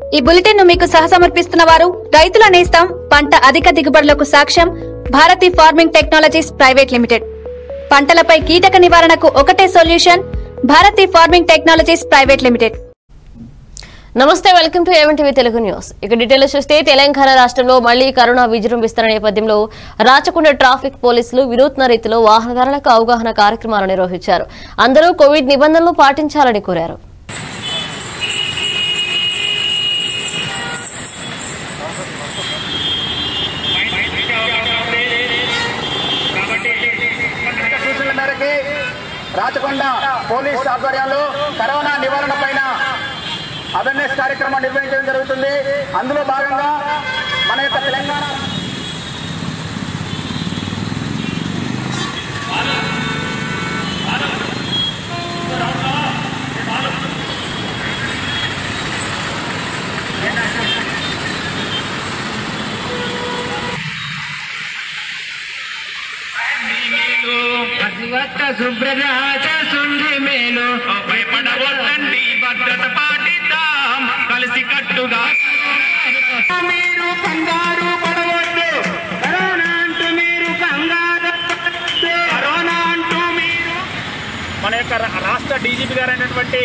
ఈ బులెటిన్ ను మీకు సహసమర్పిస్తున్న వారు రైతుల నేస్తం పంట అధిక దిగుబడులకు సాక్ష్యం Bharati farming technologies private limited పంటలపై కీటక నివారణకు ఒకటే solution Bharati farming technologies private limited నమస్తే welcome to A one Telugu news ఇక డీటెయిల్స్ చూస్తే తెలంగాణ రాష్ట్రంలో మళ్లీ కరోనా విజృంభిస్తున్న నేపథ్యంలో రాచకొండ ట్రాఫిక్ పోలీసులు వినూత్న రీతిలో వాహనదారులకు అవగాహన కార్యక్రమాలు నిర్వహించారు అందరూ కోవిడ్ నిబంధనలు పాటించాలని కోరారు సూచనల మేరకి రాచకొండ పోలీస్ ఆధ్వర్యంలో కరోనా నివారణ పైన అవేర్నెస్ కార్యక్రమం నిర్వహించడం జరుగుతుంది అందులో భాగంగా మన యొక్క తెలంగాణ పసివత్త శుభ్రరాజ సుంది మేలు భయపడవద్దండి భద్రత పాటిద్దాం కలిసి కట్టుగా మీరు కంగారు పడవద్దు కరోనా అంటూ మీరు కంగారు పడవద్దు. కరోనా అంటూ మీరు మన యొక్క రా- రాష్ట్ర డీజీపీ గారు అయినటువంటి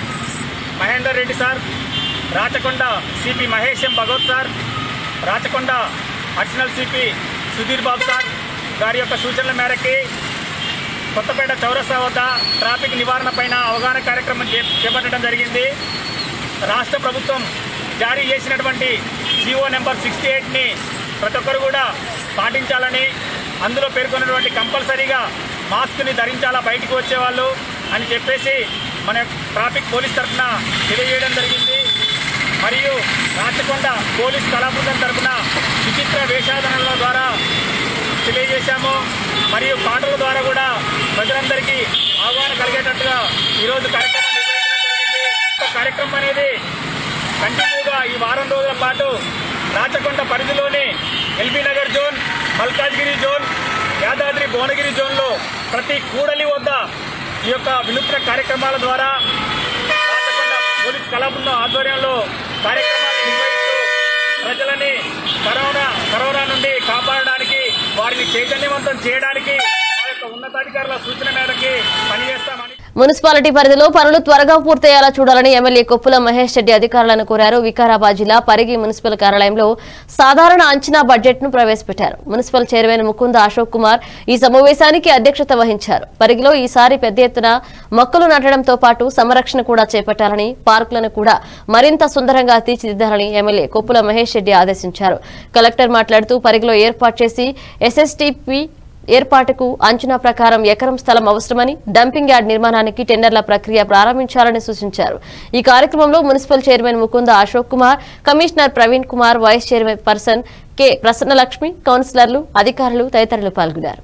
Mahender Reddy sir Rachakonda CP Mahesh M Bhagwat sir Rachakonda additional CP Sudheer Babu sir గారి యొక్క సూచనల మేరకి కొత్తపేట చౌరస్తా వద్ద ట్రాఫిక్ నివారణ పైన అవగాహన కార్యక్రమం చే- చేపట్టడం జరిగింది రాష్ట్ర ప్రభుత్వం జారీ చేసినటువంటి జీవో నెంబర్ సిక్స్టీ ఎయిట్ని ప్రతి ఒక్కరు కూడా పాటించాలని అందులో పేర్కొన్నటువంటి కంపల్సరీగా మాస్క్ని ధరించాలా బయటికి వచ్చేవాళ్ళు అని చెప్పేసి మన ట్రాఫిక్ పోలీస్ తరఫున తెలియజేయడం జరిగింది మరియు రాచకొండ పోలీస్ కళాబృందం తరఫున విచిత్ర వేషాధనల ద్వారా తెలియజేశాము మరియు పాటల ద్వారా కూడా ప్రజలందరికీ అవగాహన కలిగేటట్టుగా ఈరోజు కార్యక్రమం నిర్వహించడం జరిగింది ఈ కార్యక్రమం అనేది కంటిన్యూగా ఈ వారం రోజుల పాటు రాచకొండ పరిధిలోని LB Nagar zone Malkajgiri zone Yadadri Bhuvanagiri జోన్లో ప్రతి కూడలి వద్ద ఈ యొక్క వినూత్న కార్యక్రమాల ద్వారా రాచకొండ పోలీస్ కళాబృందం ఆధ్వర్యంలో కార్యక్రమాలు నిర్వహిస్తూ ప్రజలని కరోనా కరోనా నుండి కాపాడడానికి వారిని చైతన్యవంతం చేయడానికి ఆ యొక్క ఉన్నతాధికారుల సూచన మేరకి పనిచేస్తామని మున్సిపాలిటీ పరిధిలో పనులు త్వరగా పూర్తయ్యేలా చూడాలని ఎమ్మెల్యే కొప్పుల మహేష్ రెడ్డి అధికారులను కోరారు వికారాబాద్ జిల్లా పరిగి మున్సిపల్ కార్యాలయంలో సాధారణ అంచనా బడ్జెట్ ను ప్రవేశపెట్టారు మున్సిపల్ చైర్మన్ ముకుంద అశోక్ కుమార్ ఈ సమావేశానికి అధ్యక్షత వహించారు పరిగిలో ఈసారి పెద్ద ఎత్తున మొక్కలు నాటడంతో పాటు సంరక్షణ కూడా చేపట్టాలని పార్కులను కూడా మరింత సుందరంగా తీర్చిదిద్దాలని ఎమ్మెల్యే కొప్పుల మహేష్ రెడ్డి ఆదేశించారు కలెక్టర్ మాట్లాడుతూ పరిగిలో ఏర్పాటు చేసి ఎస్ఎస్టీపీ ఏర్పాటుకు అంచనా ప్రకారం ఎకరం స్థలం అవసరమని డంపింగ్ యార్డ్ నిర్మాణానికి టెండర్ల ప్రక్రియ ప్రారంభించాలని సూచించారు ఈ కార్యక్రమంలో municipal chairman Mukunda Ashok Kumar commissioner Praveen Kumar vice chairman person K Prasannalakshmi కౌన్సిలర్లు అధికారులు తదితరులు పాల్గొన్నారు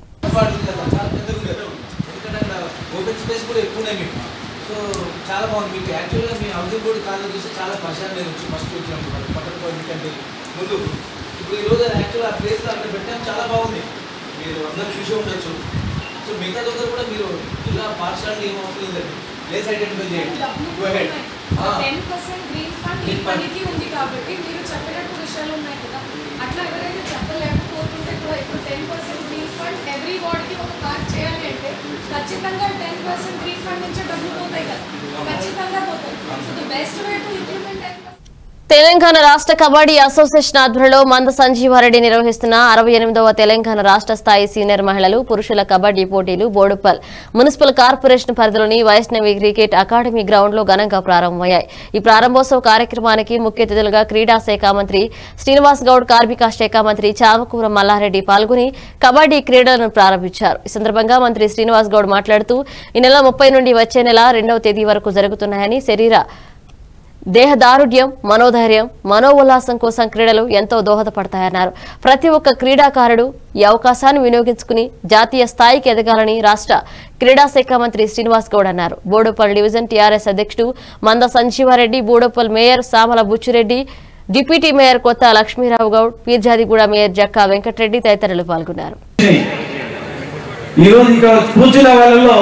ఎందుకంటే ఓపెన్ స్పేస్ కూడా ఎక్కువ ఉన్నాయి మీకు సో చాలా బాగుంది మీకు యాక్చువల్గా మీ హౌసింగ్ బోర్డు కాలేజ్ చూస్తే చాలా పరిశాన్ లేదు వచ్చి ఫస్ట్ వచ్చినప్పుడు పక్కన పోయింది కంటే ముందు ఇప్పుడు ఈరోజు యాక్చువల్ ఆ ప్లేస్లో అక్కడ పెట్టాం చాలా బాగుంది మీరు అందరూ చూసి ఉండొచ్చు సో మిగతా దగ్గర కూడా మీరు ఇలా పార్షాలిటీ ఏం అవసరం లేదండి ప్లేస్ ఐడెంటిఫై చేయండి Go ahead. ఆ. టెన్ పర్సెంట్ గ్రీన్ ఫండ్ ఈ Green fund. పనికి ఉంది కాబట్టి మీరు చెప్పినట్టు విషయాలు ఉన్నాయి కదా అట్లా ఎవరైనా చెప్పలేకపోతుంటే కూడా ఇప్పుడు ten percent green fund every వార్డ్కి ఒక కార్డ్ చేయాలి అంటే ఖచ్చితంగా టెన్ పర్సెంట్ గ్రీన్ ఫండ్ నుంచే డబ్బులు పోతాయి కదా ఖచ్చితంగా పోతాయి so the best way to implement ten Telangana రాష్ట్ర కబడ్డీ అసోసియేషన్ ఆధ్వర్యంలో మంద సంజీవారెడ్డి నిర్వహిస్తున్న అరవై ఎనిమిదవ తెలంగాణ రాష్ట్ర స్థాయి సీనియర్ మహిళలు పురుషుల కబడ్డీ పోటీలు బోడుపల్ మున్సిపల్ కార్పొరేషన్ పరిధిలోని వైష్ణవి క్రికెట్ అకాడమీ గ్రౌండ్ లో ఘనంగా ప్రారంభమయ్యాయి ఈ ప్రారంభోత్సవ కార్యక్రమానికి ముఖ్య అతిథులుగా క్రీడా శాఖ మంత్రి శ్రీనివాస్ గౌడ్ కార్మిక శాఖ మంత్రి చామకూర మల్లారెడ్డి పాల్గొని కబడ్డీ క్రీడలను ప్రారంభించారు ఈ సందర్భంగా మంత్రి శ్రీనివాస్ గౌడ్ మాట్లాడుతూ ఈ నెల ముప్పై నుండి వచ్చే నెల రెండవ తేదీ వరకు జరుగుతున్నాయని శరీర దేహదారుఢ్యం మనోధైర్యం మనోల్లాసం కోసం క్రీడలు ఎంతో దోహదపడతాయన్నారు ప్రతి ఒక్క క్రీడాకారుడు ఈ అవకాశాన్ని వినియోగించుకుని జాతీయ స్థాయికి ఎదగాలని రాష్ట్ర క్రీడా శాఖ మంత్రి శ్రీనివాస్ గౌడ్ అన్నారు బోడుపల్ డివిజన్ టీఆర్ఎస్ అధ్యక్షుడు Manda Sanjeevareddy Boduppal mayor Samala Buchireddy deputy mayor Kotha Lakshmirao Goud Peerzadiguda mayor Jakka Venkatreddy తదితరులు పాల్గొన్నారు ఈరోజు ఇక్కడ కూర్చున్న వాళ్ళలో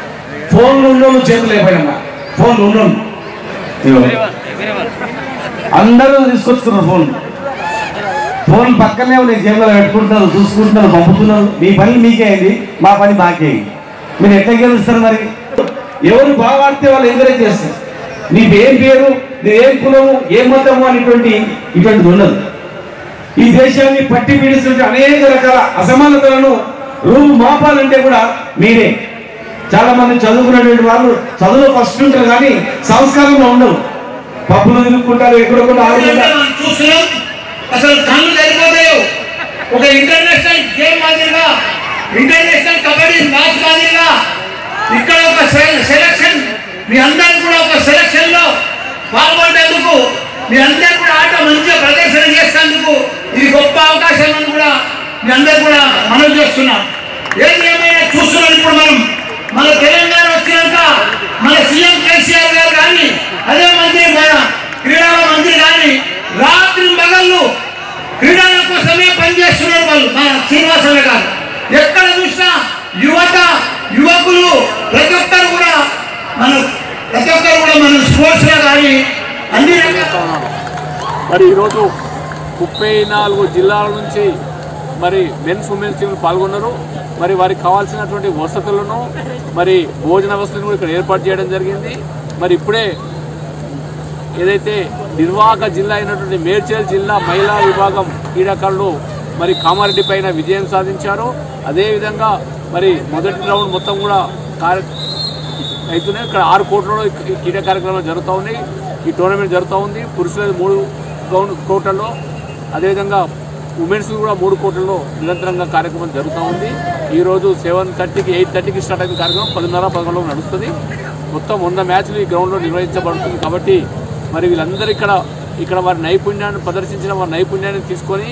ఫోన్లు ఉన్నోళ్ళు చేతులు లేకపోయినా ఫోన్లు ఉన్నోళ్ళు ఇదిగో. అందరూ తీసుకొచ్చుకున్నారు ఫోన్ ఫోన్ పక్కనే ఉన్నాయి జేబులో పెట్టుకుంటున్నారు చూసుకుంటున్నారు పంపుతున్నారు మీ పని మీకే అయింది మా పని మాకే అయింది మీరు ఎట్లా గెలుస్తారు మరి ఎవరు బాగా ఆడితే వాళ్ళు ఎంకరేజ్ చేస్తారు నీకు ఏం పేరు నీవు ఏం కులము ఏం మతము అనేటువంటి ఇటువంటిది ఉండదు ఈ దేశాన్ని పట్టి పీడిస్తున్న అనేక రకాల అసమానతలను రూపు మాపాలంటే కూడా మీరే చాలా మంది చదువుకున్నటువంటి వాళ్ళు చదువులో ఫస్ట్ ఉంటారు కానీ సంస్కారంలో ఉండవు పప్పులు తిరుగుకుంటారు ఎక్కడొక్కడ ఆడుకుంటారు మనం చూస్తున్నాం అసలు కళ్ళు సరిపోతాయి ఒక ఇంటర్నేషనల్ గేమ్ మాదిరిగా ఇంటర్నేషనల్ కబడ్డీ మ్యాచ్ మాదిరిగా ఇక్కడ ఒక సెలక్షన్ మీ అందరు కూడా ఒక సెలక్షన్ లో పాల్గొనేందుకు మీ అందరు కూడా ఆట మంచిగా ప్రదర్శన చేసేందుకు ఇది గొప్ప అవకాశం అని కూడా మీ అందరు కూడా మనం చేస్తున్నాం ఏది ఏమైనా చూస్తున్నాం ఇప్పుడు మనం మన తెలంగాణ వచ్చినాక మన సీఎం కేసీఆర్ గారు కానీ అదే మంత్రి మన క్రీడల మంత్రి కానీ రాత్రి మగళ్ళు క్రీడల కోసమే పనిచేస్తున్నారు వాళ్ళు మన శ్రీనివాసరావు గారు ఎక్కడ చూసినా యువత యువకులు ప్రతి ఒక్కరు కూడా మన ప్రతి ఒక్కరు కూడా మన స్పోర్ట్స్ లో కానీ అన్ని రకాల మరి ఈరోజు ముప్పై నాలుగు జిల్లాల నుంచి మరి మెన్స్ ఉమెన్స్ టీంలు పాల్గొన్నారు మరి వారికి కావాల్సినటువంటి వసతులను మరి భోజన వసతులను కూడా ఇక్కడ ఏర్పాటు చేయడం జరిగింది మరి ఇప్పుడే ఏదైతే నిర్వాహక జిల్లా అయినటువంటి మేడ్చల్ జిల్లా మహిళా విభాగం క్రీడాకారులు మరి కామారెడ్డి పైన విజయం సాధించారు అదేవిధంగా మరి మొదటి రౌండ్ మొత్తం కూడా కార్య అవుతున్నాయి ఇక్కడ ఆరు కోట్లలో ఈ క్రీడా కార్యక్రమాలు జరుగుతూ ఉన్నాయి ఈ టోర్నమెంట్ జరుగుతూ ఉంది పురుషుల మూడు గౌన్ కోట్లలో అదేవిధంగా ఉమెన్స్ కూడా మూడు కోట్లలో నిరంతరంగా కార్యక్రమం జరుగుతూ ఉంది ఈరోజు సెవెన్ థర్టీకి ఎయిట్ థర్టీకి స్టార్ట్ అయిన కార్యక్రమం పదిన్నర పదకొండు నడుస్తుంది మొత్తం వంద మ్యాచ్లు ఈ గ్రౌండ్లో నిర్వహించబడుతుంది కాబట్టి మరి వీళ్ళందరూ ఇక్కడ ఇక్కడ వారి నైపుణ్యాన్ని ప్రదర్శించిన వారి నైపుణ్యాన్ని తీసుకొని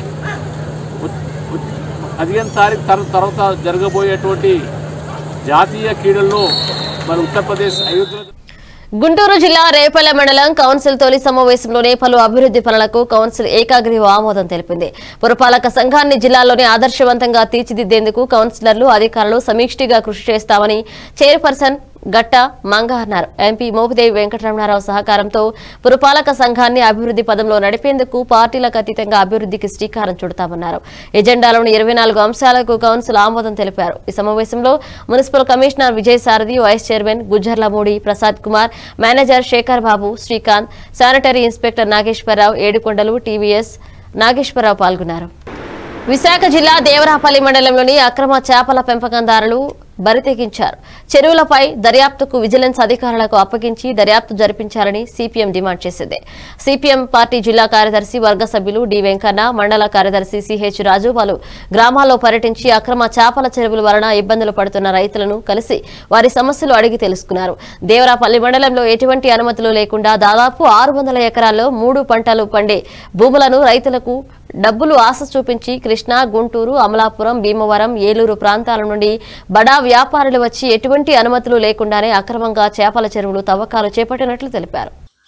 పదిహేను తారీఖు తర్- తర్వాత జరగబోయేటువంటి జాతీయ క్రీడల్లో మరి ఉత్తరప్రదేశ్ అయోధ్యలో గుంటూరు జిల్లా రేపల్ల మండలం కౌన్సిల్ తొలి సమావేశంలోనే పలు అభివృద్ధి పనులకు కౌన్సిల్ ఏకాగ్రీవ ఆమోదం తెలిపింది పురపాలక సంఘాన్ని జిల్లాలోనే ఆదర్శవంతంగా తీర్చిదిద్దేందుకు కౌన్సిలర్లు అధికారులు సమీక్షిగా కృషి చేస్తామని చైర్పర్సన్ గట్ట మంగ అన్నారు ఎంపీ మోపిదేవి వెంకటరమణారావు సహకారంతో పురపాలక సంఘాన్ని అభివృద్ధి పదంలో నడిపేందుకు పార్టీలకు అతీతంగా అభివృద్ధికి శ్రీకారం చుడతామన్నారు ఎజెండాలోని ఇరవై నాలుగు అంశాలకు కౌన్సిల్ ఆమోదం తెలిపారు ఈ సమావేశంలో municipal commissioner Vijayasarathi vice chairman Gujjarlamudi Prasad Kumar manager Sekhar Babu Srikanth sanitary inspector Nageswararao Edukondalu TVS Nageswararao పాల్గొన్నారు విశాఖ జిల్లా దేవరాపల్లి మండలంలోని అక్రమ చేపల పెంపకందారులు బరితెగించారు చెరువులపై దర్యాప్తుకు విజిలెన్స్ అధికారులకు అప్పగించి దర్యాప్తు జరిపించాలని సిపిఎం డిమాండ్ చేసింది సిపిఎం పార్టీ జిల్లా కార్యదర్శి వర్గ సభ్యులు డి వెంకన్న మండల కార్యదర్శి సిహెచ్ రాజు పలు గ్రామాల్లో పర్యటించి అక్రమ చేపల చెరువుల వలన ఇబ్బందులు పడుతున్న రైతులను కలిసి వారి సమస్యలు అడిగి తెలుసుకున్నారు దేవరాపల్లి మండలంలో ఎటువంటి అనుమతులు లేకుండా దాదాపు ఆరు వందల ఎకరాల్లో మూడు పంటలు పండే భూములను రైతులకు డబ్బులు ఆశ చూపించి కృష్ణా గుంటూరు అమలాపురం భీమవరం ఏలూరు ప్రాంతాల నుండి బడా వ్యాపారులు వచ్చి ఎటువంటి అనుమతులు లేకుండానే అక్రమంగా చేపల చెరువులు తవ్వకాలు చేపట్టినట్లు తెలిపారు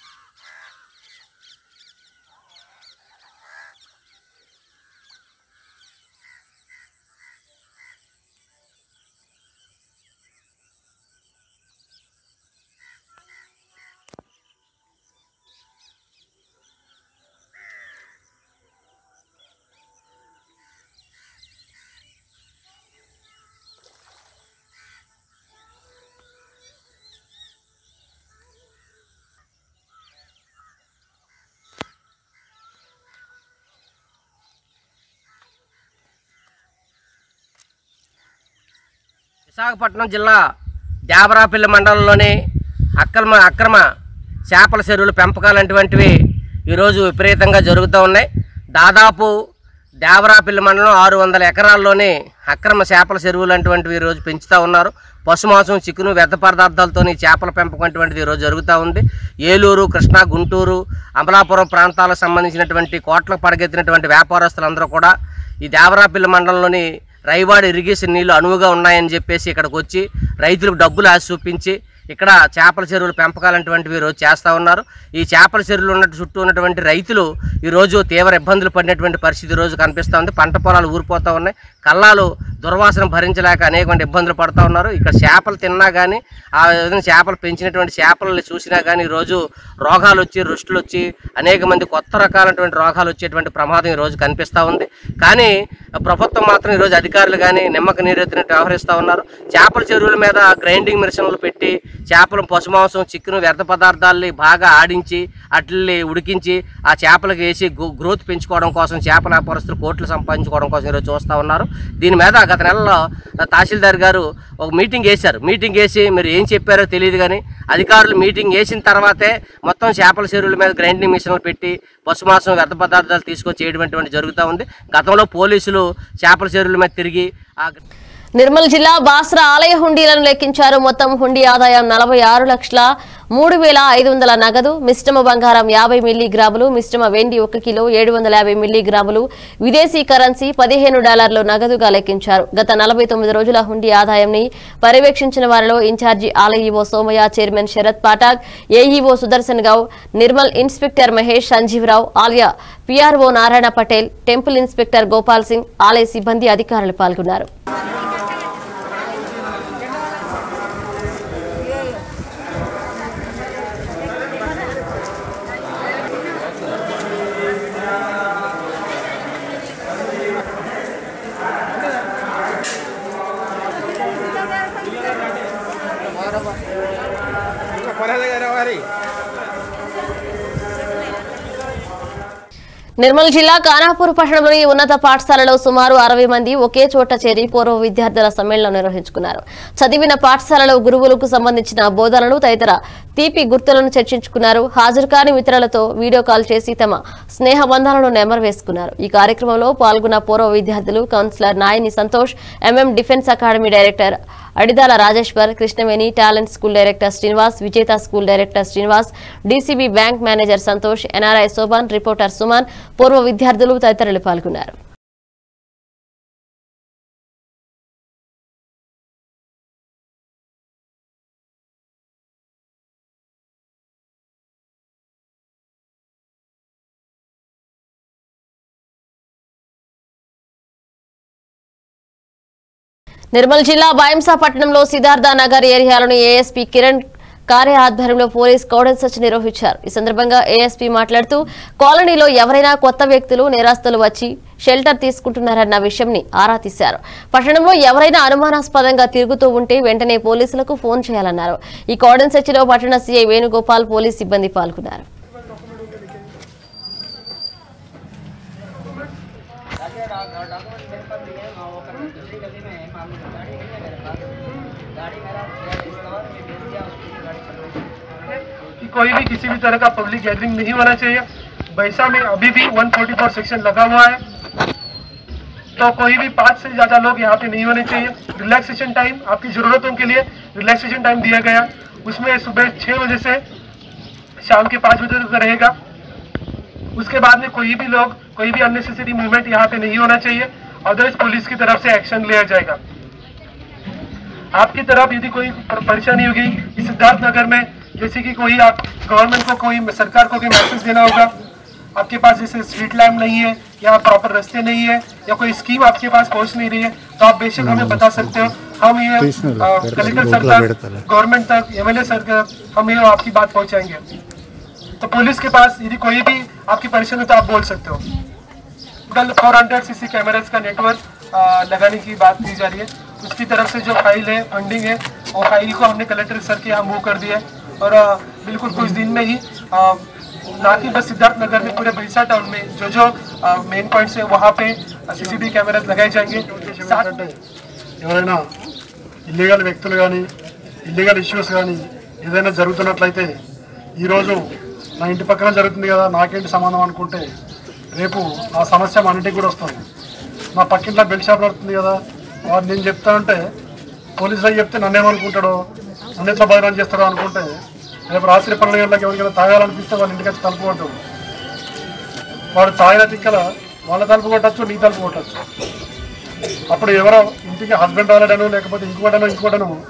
విశాఖపట్నం జిల్లా దేవరాపల్లి మండలంలోని అక్రమ అక్రమ చేపల చెరువులు పెంపకాలంటువంటివి ఈరోజు విపరీతంగా జరుగుతూ ఉన్నాయి దాదాపు దేవరాపల్లి మండలం ఆరు వందల ఎకరాల్లోని అక్రమ చేపల చెరువులు అటువంటివి ఈరోజు పెంచుతూ ఉన్నారు పశుమాంసం చికెను వ్యర్థ పదార్థాలతోని చేపల పెంపకం అటువంటిది ఈరోజు జరుగుతూ ఉంది ఏలూరు కృష్ణా గుంటూరు అమలాపురం ప్రాంతాలకు సంబంధించినటువంటి కోట్లకు పడగెత్తినటువంటి వ్యాపారస్తులందరూ కూడా ఈ దేవరాపల్లి మండలంలోని రైవాడ ఇరిగేషన్ నీళ్లు అనువుగా ఉన్నాయని చెప్పేసి ఇక్కడికి వచ్చి రైతులకు డబ్బులు ఆశ చూపించి ఇక్కడ చేపల చెరువులు పెంపకాలంటువంటివి ఈరోజు చేస్తూ ఉన్నారు ఈ చేపల చెరువులు ఉన్న చుట్టూ ఉన్నటువంటి రైతులు ఈరోజు తీవ్ర ఇబ్బందులు పడినటువంటి పరిస్థితి ఈ రోజు కనిపిస్తూ ఉంది పంట పొలాలు ఊరిపోతూ ఉన్నాయి కళ్ళాలు దుర్వాసన భరించలేక అనేకమంది ఇబ్బందులు పడుతూ ఉన్నారు ఇక్కడ చేపలు తిన్నా కానీ ఆ విధంగా చేపలు పెంచినటువంటి చేపలని చూసినా కానీ ఈరోజు రోగాలు వచ్చి రుష్టులు వచ్చి అనేక మంది కొత్త రకాలైనటువంటి రోగాలు వచ్చేటువంటి ప్రమాదం ఈరోజు కనిపిస్తూ ఉంది కానీ ప్రభుత్వం మాత్రం ఈరోజు అధికారులు కానీ నిమ్మక నీరెత్తినట్టు వ్యవహరిస్తూ ఉన్నారు చేపల చెరువుల మీద గ్రైండింగ్ మిషన్లు పెట్టి చేపలు పశుమాంసం చికెన్ వ్యర్థ పదార్థాలని బాగా ఆడించి అట్లని ఉడికించి ఆ చేపలకు వేసి గ్రోత్ పెంచుకోవడం కోసం చేపల వ్యాపారస్తులు కోట్లు సంపాదించుకోవడం కోసం ఈరోజు చూస్తూ ఉన్నారు దీని మీద గత నెలలో తహసీల్దార్ గారు ఒక మీటింగ్ వేశారు మీటింగ్ వేసి మీరు ఏం చెప్పారో తెలియదు కానీ అధికారులు మీటింగ్ వేసిన తర్వాతే మొత్తం చేపల చెరువుల మీద గ్రైండింగ్ మిషన్లు పెట్టి పశుమాంసం వ్యర్థ పదార్థాలు తీసుకొచ్చి చేయడం జరుగుతూ ఉంది గతంలో పోలీసులు చేపల చెరువుల మీద తిరిగి ఆ నిర్మల్ జిల్లా బాస్రా ఆలయ హుండీలను లెక్కించారు మొత్తం హుండీ ఆదాయం నలభై ఆరు లక్షల మూడు వేల ఐదు వందల నగదు మిశ్రమ బంగారం యాభై మిల్లీగ్రాములు మిశ్రమ వెండి ఒక కిలో ఏడు వందల యాభై మిల్లీగ్రాములు విదేశీ కరెన్సీ పదిహేను డాలర్లు నగదుగా లెక్కించారు గత నలభై తొమ్మిది రోజుల హుండీ ఆదాయంని పర్యవేక్షించిన వారిలో ఇన్ఛార్జి ఆలయ EO Somaiah chairman Sharath Pathak AEO Sudarshan Goud Nirmal inspector Mahesh Sanjeevarao ఆలయ PRO Narayana Patel temple inspector Gopal Singh ఆలయ సిబ్బంది అధికారులు పాల్గొన్నారు నిర్మల్ జిల్లా కానాపూర్ పట్టణంలోని ఉన్నత పాఠశాలలో సుమారు అరవై మంది ఒకే చోట చేరి పూర్వ విద్యార్థుల సమ్మేళనం నిర్వహించుకున్నారు చదివిన పాఠశాలలో గురువులకు సంబంధించిన బోధనలు తదితర తీపి గుర్తులను చర్చించుకున్నారు హాజరు కాని మిత్రులతో వీడియో కాల్ చేసి తమ స్నేహ బంధాలను నెమరు వేసుకున్నారు ఈ కార్యక్రమంలో పాల్గొన్న పూర్వ విద్యార్థులు councillor Nayani Santosh MM defence academy director Adidala Rajeshwar Krishnaveni talent school director Srinivas Vijetha school director Srinivas DCB bank manager Santosh NRI Shobhan reporter Suman పూర్వ విద్యార్థులు తదితరులు పాల్గొన్నారు నిర్మల్ జిల్లా బాయంసా పట్టణంలో సిద్ధార్థ నగర్ ఏరియాలోని ఏఎస్పీ కిరణ్ కార్య ఆధ్వర్యంలో పోలీస్ కౌడన్ సెర్చ్ నిర్వహించారు ఈ సందర్భంగా ఏఎస్పీ మాట్లాడుతూ కాలనీలో ఎవరైనా కొత్త వ్యక్తులు నేరస్తులు వచ్చి షెల్టర్ తీసుకుంటున్నారన్న విషయంని ఆరా తీశారు పట్టణంలో ఎవరైనా అనుమానాస్పదంగా తిరుగుతూ ఉంటే వెంటనే పోలీసులకు ఫోన్ చేయాలన్నారు ఈ కౌడన్ సెర్చ్ లో పట్టణ సీఐ వేణుగోపాల్ పోలీస్ సిబ్బంది పాల్గొన్నారు कि कोई भी किसी भी तरह का पब्लिक गैदरिंग नहीं होना चाहिए बैसा में अभी भी 144 सेक्शन लगा हुआ है तो कोई भी पाँच से ज़्यादा लोग यहाँ पे नहीं होने चाहिए रिलैक्सेशन टाइम आपकी ज़रूरतों के लिए रिलैक्सेशन टाइम दिया गया उसमें सुबह छः बजे से शाम के पाँच बजे तक रहेगा उसके बाद में कोई भी लोग कोई भी अननेसेसरी मूवमेंट यहाँ पे नहीं होना चाहिए अदरवाइज पुलिस की तरफ से एक्शन लिया जाएगा आपकी तरफ यदि कोई पर- परेशानी होगी इस सिद्धार्थ नगर में जैसे कि कोई आप गवर्नमेंट को कोई सरकार को कोई मैसेज देना होगा आपके पास जैसे स्ट्रीट लैम्प नहीं है या प्रॉपर रास्ते नहीं है या कोई स्कीम आपके पास पहुंच नहीं रही है तो आप बेशक हमें बता सकते हो हम ये अ, कलेक्टर सर तक गवर्नमेंट तक एमएलए सर तक हम ये आपकी बात पहुंचाएंगे तो पुलिस के पास यदि कोई भी आपकी परेशानी हो तो आप बोल सकते हो कल 400 सीसी कैमरास का नेटवर्क अ, लगाने की बात की जा रही है उसकी तरफ से जो फाइल है फंडिंग है वो फाइल को हमने कलेक्टर सर के यहाँ मूव कर दिया है और अ, बिल्कुल कुछ दिन में ही अ, ना कि बस सिद्धार्थ नगर में पूरे बिरसा टाउन में जो जो मेन पॉइंट्स है वहाँ पे सीसीटीवी कैमरास लगाए जाएंगे साथ ఎవరైనా ఇల్లీగల్ వ్యక్తులు కానీ ఇల్లీగల్ ఇష్యూస్ కానీ ఏదైనా జరుగుతున్నట్లయితే ఈరోజు నా ఇంటి పక్కన జరుగుతుంది కదా నాకేంటి సంబంధం అనుకుంటే రేపు ఆ సమస్య మన ఇంటికి కూడా వస్తుంది నా పక్కింట్లో బెల్ట్ షాప్ నడుతుంది కదా వాడు నేను చెప్తానంటే పోలీసులకు చెప్తే నన్నేమనుకుంటాడో నన్ను ఎట్లా బదనాలు చేస్తాడో అనుకుంటే రేపు రాత్రి పన్నెండు గంటలకు ఎవరికైనా తాగాలనిపిస్తే వాళ్ళ ఇంటికి వచ్చి తలుపు కొట్టాడు వాడు తాగిన తిక్కల వాళ్ళ తలుపు కొట్టచ్చు నీ తలుపు కొట్టచ్చు అప్పుడు ఎవరో ఇంటికి హస్బెండ్ రాలేడను లేకపోతే ఇంకోటనో ఇంకోటను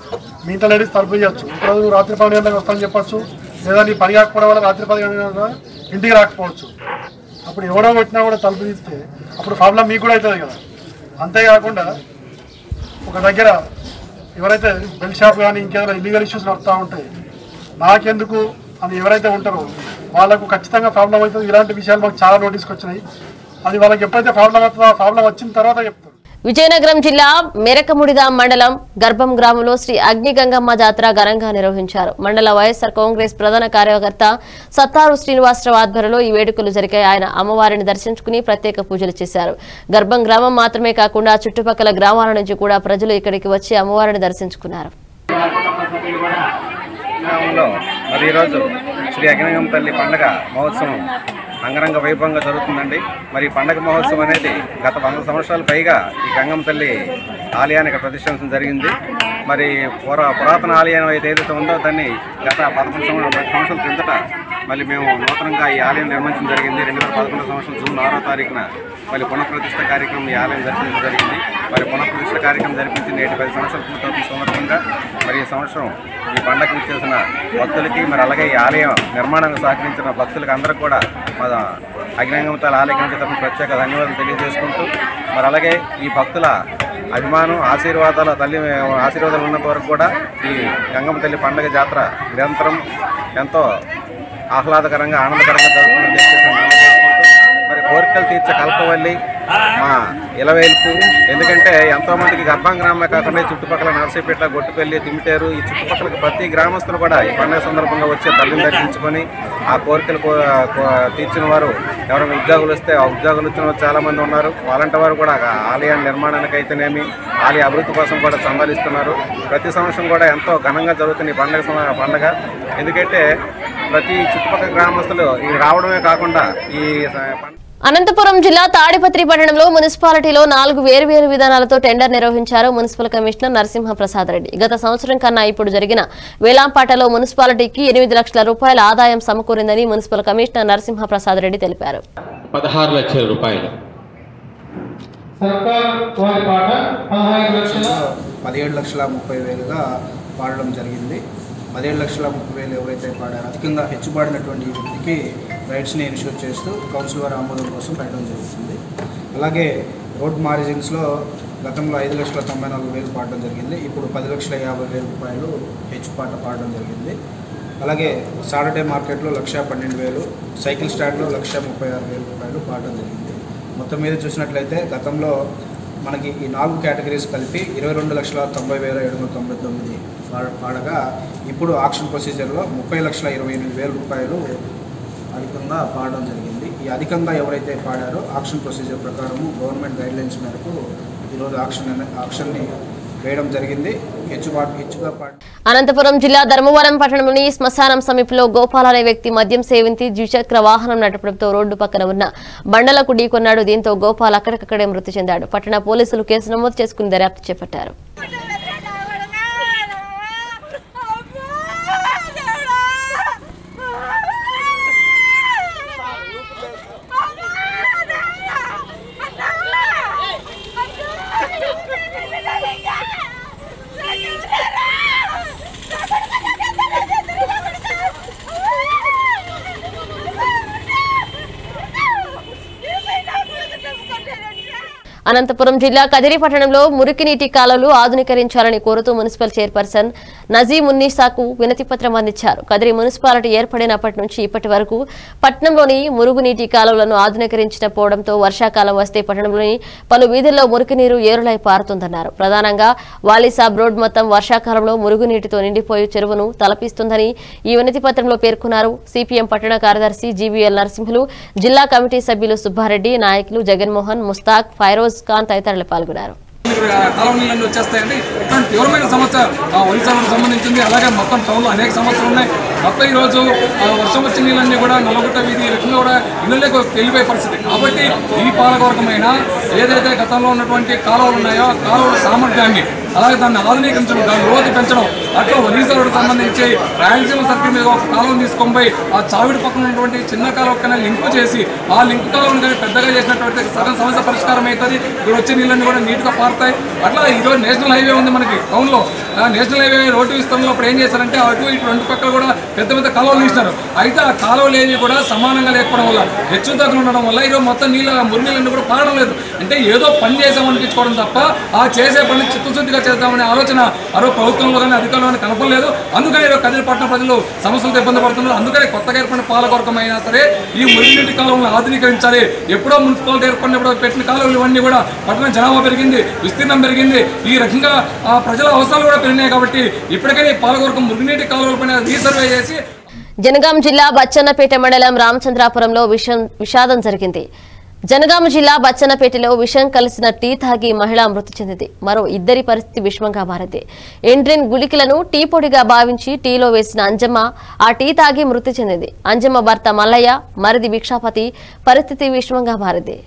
మీ ఇంట్లో లేడీస్ తలుపు చేయొచ్చు ఒకరోజు నువ్వు రాత్రి పది గంటలకు వస్తానని చెప్పొచ్చు లేదా నీ పని కాకపోవడం వల్ల రాత్రి పది గంటల ఇంటికి రాకపోవచ్చు అప్పుడు ఎవడో కొట్టినా కూడా తలుపు తీస్తే అప్పుడు ప్రాబ్లం మీకు కూడా అవుతుంది కదా అంతేకాకుండా ఒక దగ్గర ఎవరైతే బెల్ షాప్ కానీ ఇంకేదైనా ఇల్లీగల్ ఇష్యూస్ నడుస్తూ ఉంటాయి నాకెందుకు అని ఎవరైతే ఉంటారో వాళ్ళకు ఖచ్చితంగా ప్రాబ్లం అవుతుంది ఇలాంటి విషయాలు మాకు చాలా నోటీస్కి వచ్చినాయి అది వాళ్ళకి ఎప్పుడైతే ప్రాబ్లం అవుతుందో ఆ ప్రాబ్లం వచ్చిన తర్వాత చెప్తారు విజయనగరం జిల్లా మెరకముడిద మండలం గర్భం గ్రామంలో శ్రీ అగ్నిగంగమ్మ జాతర ఘనంగా నిర్వహించారు మండల వైఎస్ఆర్ కాంగ్రెస్ ప్రధాన కార్యకర్త సత్తారు శ్రీనివాసరావు ఆధ్వర్యంలో ఈ వేడుకలు జరిగాయి ఆయన అమ్మవారిని దర్శించుకుని ప్రత్యేక పూజలు చేశారు గర్భం గ్రామం మాత్రమే కాకుండా చుట్టుపక్కల గ్రామాల నుంచి కూడా ప్రజలు ఇక్కడికి వచ్చి అమ్మవారిని దర్శించుకున్నారు గ్రామంలో మరి ఈరోజు శ్రీ అగ్నిగం తల్లి పండగ మహోత్సవం అంగరంగ వైభవంగా జరుగుతుందండి మరి ఈ పండగ మహోత్సవం అనేది గత వంద సంవత్సరాల పైగా ఈ గంగమ్మ తల్లి ఆలయాన్ని ఇక్కడ ప్రతిష్ఠించడం జరిగింది మరి పురా పురాతన ఆలయం అయితే ఏదైతే ఉందో దాన్ని గత పదకొండు సంవత్సరాల పది సంవత్సరాల క్రిందట మళ్ళీ మేము నూతనంగా ఈ ఆలయం నిర్మించడం జరిగింది రెండు వేల పదకొండు సంవత్సరం జూన్ ఆరో తారీఖున మళ్ళీ పునఃప్రతిష్ఠ కార్యక్రమం ఈ ఆలయం జరిపించడం జరిగింది మరి పునఃప్రతిష్ఠ కార్యక్రమం జరిపించి నేటి పది సంవత్సరాల పూర్తవుతున్న సందర్భంగా మరి ఈ సంవత్సరం ఈ పండగకు చేసిన భక్తులకి మరి అలాగే ఈ ఆలయం నిర్మాణానికి సహకరించిన భక్తులకి అందరికీ కూడా మా అగ్నిగంగమతాల ఆలయ కమిటీ తరఫున ప్రత్యేక ధన్యవాదాలు తెలియజేసుకుంటూ మరి అలాగే ఈ భక్తుల అభిమానం ఆశీర్వాదాల తల్లి ఆశీర్వాదాలు ఉన్నంత వరకు కూడా ఈ గంగమ్మ తల్లి పండగ జాతర నిరంతరం ఎంతో ఆహ్లాదకరంగా ఆనందకరంగా జరుగుతుందని చెప్పేసి మనం చేసుకుంటూ మరి కోరికలు తీర్చే కల్పవల్లి మా ఇలవేల్పు ఎందుకంటే ఎంతో మందికి గర్భం గ్రామమే కాకుండా ఈ చుట్టుపక్కల నర్సీపేట గొట్టుపల్లి తిమిటేరు ఈ చుట్టుపక్కల ప్రతి గ్రామస్తులు కూడా ఈ పండుగ సందర్భంగా వచ్చే తల్లిని దర్శించుకొని ఆ కోరికలు కో- కో- తీర్చిన వారు ఎవరైనా ఉద్యోగులు వస్తే ఆ ఉద్యోగులు వచ్చిన వారు చాలా మంది ఉన్నారు వాళ్ళంటి వారు కూడా ఆ ఆలయ నిర్మాణానికి అయితేనేమి ఆలయ అభివృద్ధి కోసం కూడా చందాలు ఇస్తున్నారు ప్రతి సంవత్సరం కూడా ఎంతో ఘనంగా జరుగుతుంది ఈ పండుగ సమ- పండుగ ఎందుకంటే ప్రతి చుట్టుపక్కల గ్రామస్తులు ఈ రావడమే కాకుండా ఈ స- పండుగ అనంతపురం జిల్లా తాడిపత్రి పట్టణంలో మున్సిపాలిటీలో నాలుగు వేర్వేరు విధానాలతో టెండర్ నిర్వహించారు మున్సిపల్ కమిషనర్ నరసింహ ప్రసాద్ రెడ్డి గత సంవత్సరం కన్నా ఇప్పుడు జరిగిన వేలాంపాటలో మున్సిపాలిటీకి ఎనిమిది లక్షల రూపాయల ఆదాయం సమకూరిందని మున్సిపల్ కమిషనర్ నరసింహ ప్రసాద్ రెడ్డి తెలిపారు పదహారు లక్షల రూపాయలు సర్కార్ వారి పాట పదహైదు లక్షల పదిహేడు లక్షల ముప్పై వేలుగా పాడడం జరిగింది పదిహేడు లక్షల ముప్పై వేలు ఎవరైతే పాడారో అధికంగా హెచ్చుబాడినటువంటి ఈ వ్యక్తికి రైట్స్ని ఇన్షూర్ చేస్తూ కౌన్సిల్ వారి ఆమోదం కోసం పెట్టడం జరుగుతుంది అలాగే రోడ్ మార్జిన్స్లో గతంలో ఐదు లక్షల తొంభై నాలుగు వేలు పాడడం జరిగింది ఇప్పుడు పది లక్షల యాభై వేల రూపాయలు హెచ్చు పాట పాడడం జరిగింది అలాగే సాటర్డే మార్కెట్లో లక్ష పన్నెండు వేలు సైకిల్ స్టాండ్లో లక్ష ముప్పై ఆరు వేల రూపాయలు పాడడం జరిగింది మొత్తం మీద చూసినట్లయితే గతంలో మనకి ఈ నాలుగు కేటగిరీస్ కలిపి ఇరవై రెండు లక్షల తొంభై వేల ఏడు వందల తొంభై తొమ్మిది పా- పాడగా ఇప్పుడు ఆక్షన్ ప్రొసీజర్లో ముప్పై లక్షల ఇరవై ఎనిమిది వేల రూపాయలు అధికంగా పాడడం జరిగింది ఈ అధికంగా ఎవరైతే పాడారో ఆక్షన్ ప్రొసీజర్ ప్రకారము గవర్నమెంట్ గైడ్లైన్స్ మేరకు ఈరోజు ఆక్షన్ అనే ఆక్షన్ని వేయడం జరిగింది హెచ్చుబాటు హెచ్చుగా పాడు అనంతపురం జిల్లా ధర్మవరం పట్టణంలోని శ్మశానం సమీపంలో గోపాల్ అనే వ్యక్తి మద్యం సేవించి ద్విచక్ర వాహనం నడపడంతో రోడ్డు పక్కన ఉన్న బండలకు ఢీకొన్నాడు దీంతో గోపాల్ అక్కడికక్కడే మృతి చెందాడు పట్టణ పోలీసులు కేసు నమోదు చేసుకుని దర్యాప్తు చేపట్టారు అనంతపురం జిల్లా కదిరి పట్టణంలో మురికి నీటి కాలువలు ఆధునీకరించాలని కోరుతూ మున్సిపల్ చైర్పర్సన్ నజీమున్నీసాకు వినతి పత్రం అందించారు కదిరి మున్సిపాలిటీ ఏర్పడినప్పటి నుంచి ఇప్పటి వరకు పట్టణంలోని మురుగునీటి కాలువలను ఆధునీకరించిన పోవడంతో వర్షాకాలం వస్తే పట్టణంలోని పలు వీధుల్లో మురికి నీరు ఏరులై పారుతుందన్నారు ప్రధానంగా వాలీసాబ్ రోడ్ మొత్తం వర్షాకాలంలో మురుగునీటితో నిండిపోయి చెరువును తలపిస్తుందని ఈ వినతి పత్రంలో పేర్కొన్నారు సిపిఎం పట్టణ కార్యదర్శి జీవీఎల్ నరసింహులు జిల్లా కమిటీ సభ్యులు సుబ్బారెడ్డి నాయకులు జగన్మోహన్ ముస్తాక్ ఫైరోజ్ ఖాన్ తదితరులు పాల్గొన్నారు కాలువ నీళ్ళన్నీ వచ్చేస్తాయండి ఇటువంటి తీవ్రమైన సమస్య ఆ ఒరిస్సాకు సంబంధించింది అలాగే మొత్తం టౌన్లో అనేక సమస్యలు ఉన్నాయి మొత్తం ఈరోజు ఆ వర్షం వచ్చిన నీళ్ళన్నీ కూడా నల్లగుట్ట వీధి ఈ రకంగా కూడా ఇళ్ళలోకి వెళ్ళిపోయే పరిస్థితి కాబట్టి ఈ పాలకవర్గమైన ఏదైతే గతంలో ఉన్నటువంటి కాలువలు ఉన్నాయో ఆ కాలువల సామర్థ్యాన్ని అలాగే దాన్ని ఆధునీకరించడం దాని లోతు పెంచడం అట్లా ఒరిస్సాకు సంబంధించి రాయలసీమ సర్కిల్ మీద ఒక కాలువను తీసుకొని పోయి ఆ చావిడి పక్కన ఉన్నటువంటి చిన్న కాలువ కన్నా లింక్ చేసి ఆ లింక్ కాలువను కానీ పెద్దగా చేసినటువంటి సగం సమస్య పరిష్కారం అవుతుంది ఇక్కడ వచ్చే నీళ్ళన్నీ కూడా నీట్గా పారుతాయి అట్లా ఈరోజు నేషనల్ హైవే ఉంది మనకి టౌన్లో ఆ నేషనల్ హైవే రోడ్డు విస్తరణలో అప్పుడు ఏం చేశారంటే అటు ఇటు రెండు పక్కల కూడా పెద్ద పెద్ద కాలువలు తీసినారు అయితే ఆ కాలువలు ఏవి కూడా సమానంగా లేకపోవడం వల్ల హెచ్చు తగ్గులు ఉండడం వల్ల ఈరోజు మొత్తం నీళ్ళ మురినీళ్ళన్నీ కూడా పారడం లేదు అంటే ఏదో పని చేసామనిపించుకోవడం తప్ప ఆ చేసే పని చిత్తశుద్ధిగా చేద్దామనే ఆలోచన అరవై ప్రభుత్వంలో కానీ అధికారంలో కానీ కనపడలేదు అందుకని ఈరోజు కదిలిపట్నం ప్రజలు సమస్యలతో ఇబ్బంది పడుతున్నారు అందుకని కొత్తగా ఏర్పడిన పాలకొరకం అయినా సరే ఈ మురినీటి కాలువలను ఆధునీకరించాలి ఎప్పుడో మున్సిపాలిటీ ఏర్పడినప్పుడు పెట్టిన కాలువలు ఇవన్నీ కూడా పట్టణ జనాభా పెరిగింది విస్తీర్ణం పెరిగింది ఈ రకంగా ఆ ప్రజల అవసరాలు కూడా పెరిగినాయి కాబట్టి ఇప్పటికైనా ఈ పాలకొరకం మురుగునీటి కాలువల పైన రీసర్వే చేసి జనగాం జిల్లా బచ్చన్నపేట మండలం రామచంద్రాపురంలో విషం విషాదం జరిగింది జనగాం జిల్లా బచ్చన్నపేటలో విషం కలిసిన టీ తాగి మహిళ మృతి చెందింది మరో ఇద్దరి పరిస్థితి విషమంగా మారింది ఎండ్రిన్ గుళికలను టీ పొడిగా భావించి టీలో వేసిన అంజమ్మ ఆ టీ తాగి మృతి చెందింది అంజమ్మ భర్త మల్లయ్య మరిది భిక్షాపతి పరిస్థితి విషమంగా మారింది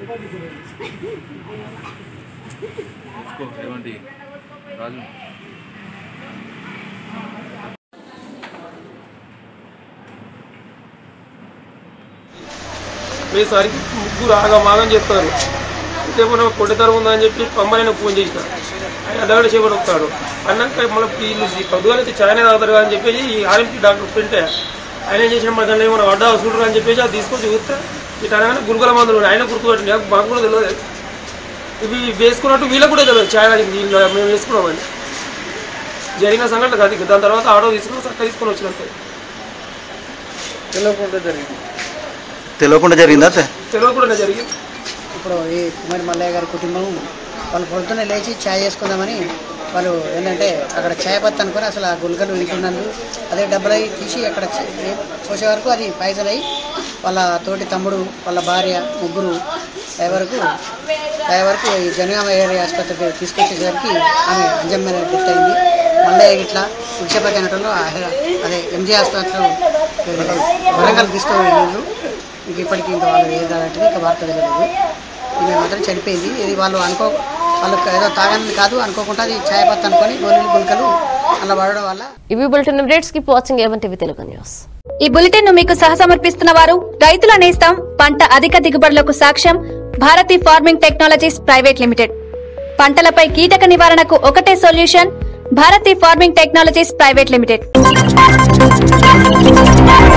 పోయేసరికి ముగ్గురు ఆగమాగం చెప్తారు అయితే మనం కొట్టతరం ఉందని చెప్పి పమ్మని ఫోన్ చేసిన ఆయన అడ్డగడ చేపడు వస్తాడు అన్నాక మళ్ళీ వీళ్ళు పొద్దుగాల అయితే చాయనే తాగుతారు కదా అని చెప్పేసి ఈ ఆర్ఎంపీ డాక్టర్ ప్రింటే ఆయన ఏం చేసిన మన దాన్ని ఏమైనా అడ్డా చూడరు అని చెప్పేసి అది తీసుకొని చూస్తే ఇటు అనగానే గురుకుల మందులు ఆయన గుర్తుపెట్టింది నాకు మాకు కూడా తెలియదు ఇవి వేసుకున్నట్టు వీళ్ళకి కూడా తెలియదు ఛాయ్ తాగింది వీళ్ళు మేము వేసుకున్నామని జరిగిన సంఘటన కాదు ఇక దాని తర్వాత ఆటో తీసుకుని చక్క తీసుకొని వచ్చినంతే తెలియకుండా జరిగింది తెలియకుండా జరిగిందా సార్ తెలియకుండా జరిగింది ఇప్పుడు ఈ కుమారి మల్లయ్య గారి కుటుంబం వాళ్ళు పొద్దున్నే లేచి ఛాయ్ చేసుకుందామని వాళ్ళు ఏంటంటే అక్కడ ఛాయ్ పత్తి అనుకొని అసలు ఆ గుల్కలు వింటున్నాను అదే డబ్బులై తీసి అక్కడ చే- ఏ- పోసే వరకు అది పాయిజన్ అయ్యి వాళ్ళ తోటి తమ్ముడు వాళ్ళ భార్య ముగ్గురు అయ్యే వరకు అయ్యే వరకు ఈ జనగామ ఏరియా ఆసుపత్రికి తీసుకొచ్చేసరికి ఆమె అంజమ్మ డెత్ అయింది మల్లయ్య ఇట్లా విక్షపతి అనటంలో అదే ఎంజీ ఆసుపత్రిలో వరంగల్ తీసుకువెళ్ళారు ఇంక ఇప్పటికీ ఇంకా వాళ్ళు ఏదంటే ఇంకా వార్త తెలియదు ఈమె మాత్రం చనిపోయింది ఇది వాళ్ళు అనుకో వాళ్ళు ఏదో తాగని కాదు అనుకోకుండా అది ఛాయ్ పత్తి అనుకొని గోళీలు గుల్కలు అలా పడడం వల్ల ఇవి bulletin updates keep watching A one TV Telugu news ఈ బులెటిన్ ను మీకు సహసమర్పిస్తున్న వారు రైతుల నేస్తం పంట అధిక దిగుబడులకు సాక్ష్యం Bharati farming technologies private limited పంటలపై కీటక నివారణకు ఒకటే solution Bharati farming technologies private limited